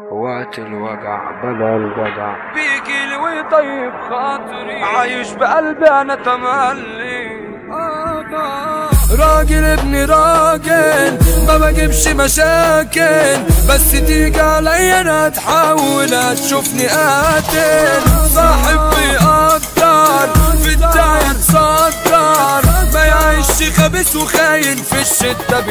وقت الوجع بلا الجدع بيجي لي ويطيب خاطري عايش بقلبي انا تملي راجل ابن راجل ما بجيبش مشاكل بس تيجي عليا انا تحاول تشوفني قاتل صاحب بيقدر في الداية تصدر ما يعيش خبيث وخاين في الشدة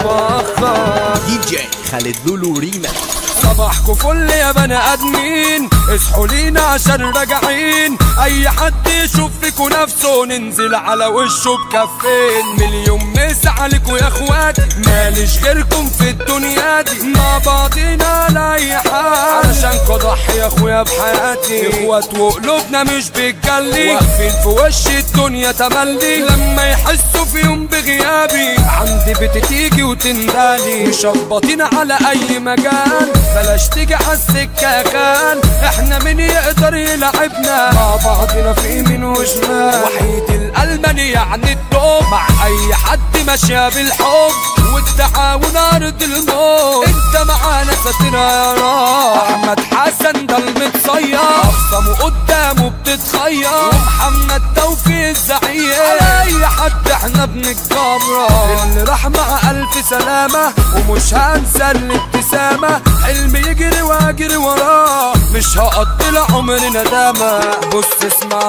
بيتبخر دي جي خالد لولو ريماكس صباحكوا فل يا بني ادمين اصحوا لينا عشان راجعين اي حد يشوف فيكوا نفسه ننزل على وشه بكفين مليون مس عليكوا يا اخواتي ماليش غيركم في الدنيا دي مع بعضينا على اي حال علشانكوا ضحي يا اخويا بحياتي اخوات وقلوبنا مش بتجلي واقفين في وش الدنيا تملي لما يحسوا في يوم بغيابي عندي بتتيجي وتندالي مشبطين على اي مجال بلاش تيجي عالسكة يا خان احنا مين يقدر يلعبنا مع بعضنا في يمين وشمال وحيد الألماني يعني التوب مع أي حد ماشية بالحب والتعاون أرض الموت انت معانا ساتنا يا رب أحمد حسن ده المتصير أخصمه قدامه بتتخير ومحمد توفيق الزعيم على أي حد احنا بنتجرب اللي راح مع ألف سلامة ومش هنسى الابتسامة حلم يجري واجري وراه مش هقضي لعمري ندامة بص اسمع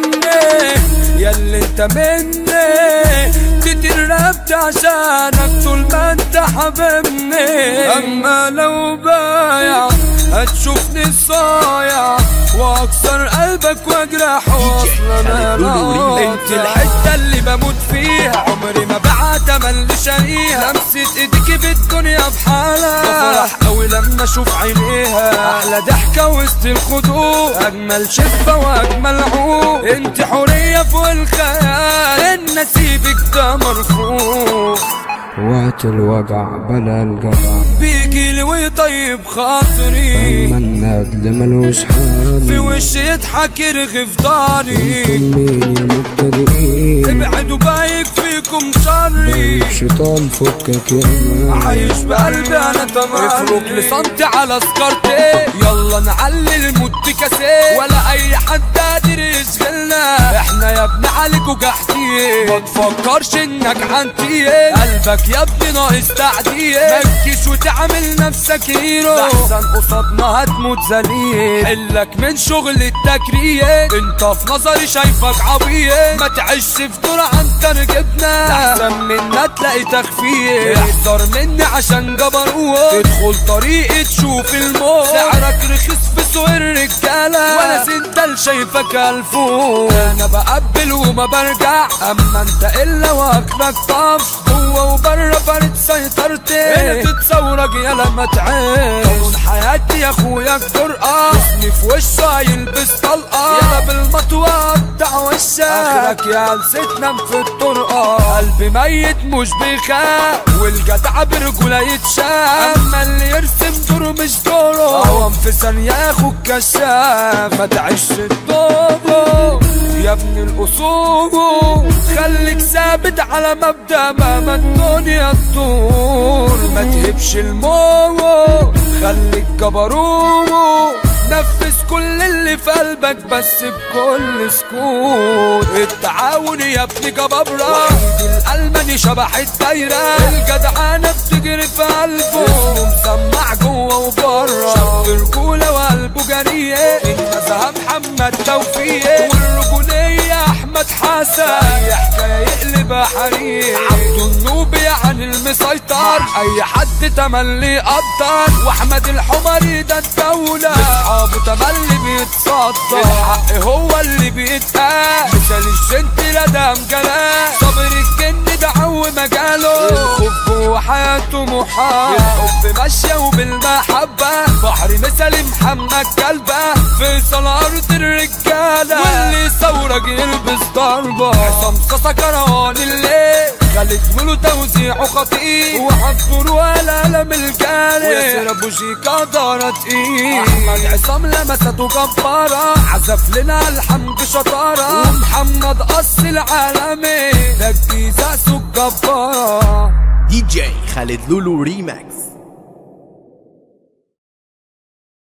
مني ياللي انت مني كتير ربت عشانك طول ما انت حبيبني اما لو بايع هتشوفني صايع واكسر قلبك واجرحه اصلا انا راضي. انت الحته اللي بموت فيها عمري ما بعت امل شاريها لمسة ايديكي بالدنيا بحالها بفرح قوي لما اشوف عينيها احلى ضحكه وسط الخدود اجمل شفه واجمل عود انت حوريه فوق الخيال ان نسيبك ده مرفوع وقت الوجع بلا الجدع بيجي لي ويطيب خاطري اما الندل ملوش حال في وشي يضحك يرغي في ضهري مين يا مبتدئين ابعدوا بايك فيكم شري شيطان فكك يا مان عايش بقلبي انا تمام افرك لسانتي على سكرتي يلا نعلي الموت كاسيه ولا اي حد قادر يشغلنا احنا يا ابن عليك وجحتيه ما تفكرش انك عنتيه قلبك يا ابني ناقص تعديه متكش وتعمل نفسك هيرو احسن قصادنا هتموت ذليل حلك من شغل التكريم انت في نظري شايفك عبيط ما تعيش في دور عن ترجبنا احسن منا تلاقي تخفيف احذر مني عشان جبروت تدخل طريقي تشوف الموت سعرك رخيص في سوق الرجالة وانا سندل شايفك الفوق انا بقبل وما برجع اما انت الا واكلك طف جوه وبره فرد سيطرتي هنا تتصورك يلا ما تعيش قانون حياتي يا اخويا الجرأة اسمي في وشه هيلبس طلقة يلا بالمطوة قطع وشك اخرك يا لستنا في الطرقة قلبي ميت مش بيخاف والجدع برجوله يتشاف اما اللي يرسم دوره مش دوره عوام في ثانية ياخد كشاف ما تعيش الدوره يا ابن الاصول خليك ثابت على مبدا مهما الدنيا تدور ما تهبش الموت خليك جبروت نفذ كل اللي في قلبك بس بكل سكوت التعاون يا ابني جبابرة وحيد الألماني شبح الدايرة الجدعانة بتجري في قلبه اسمه مسمع جوه وبره شاب رجولة وقلبه جريء النزهة محمد توفيق والرجولية أحمد حسن أي حكاية يقلبها حريق عبد النوبي عن المسيطر أي حد تملي يقدر وأحمد الحمري ده الدولة أصحابه تملي بيتصدر الحق هو اللي بيتقال مثال الجنت لدى مجلاه صبر الجن ده عو مجاله الخوف جوه حياته محال الحب ماشية وبالمحبة بحر مثل محمد كلبة فيصل أرض الرجالة واللي يصورك يلبس ضربة عصام صاصا كروان الليل خالد مولو توزيعه خطير وحضر ولا قلم الجاري وياسر ابو شيكا دارة تقيل احمد عصام لمسته جبارة عزف لنا الحمد شطارة ومحمد قص العالمي ده الجيزة سوق جبارة دي جي خالد لولو ريماكس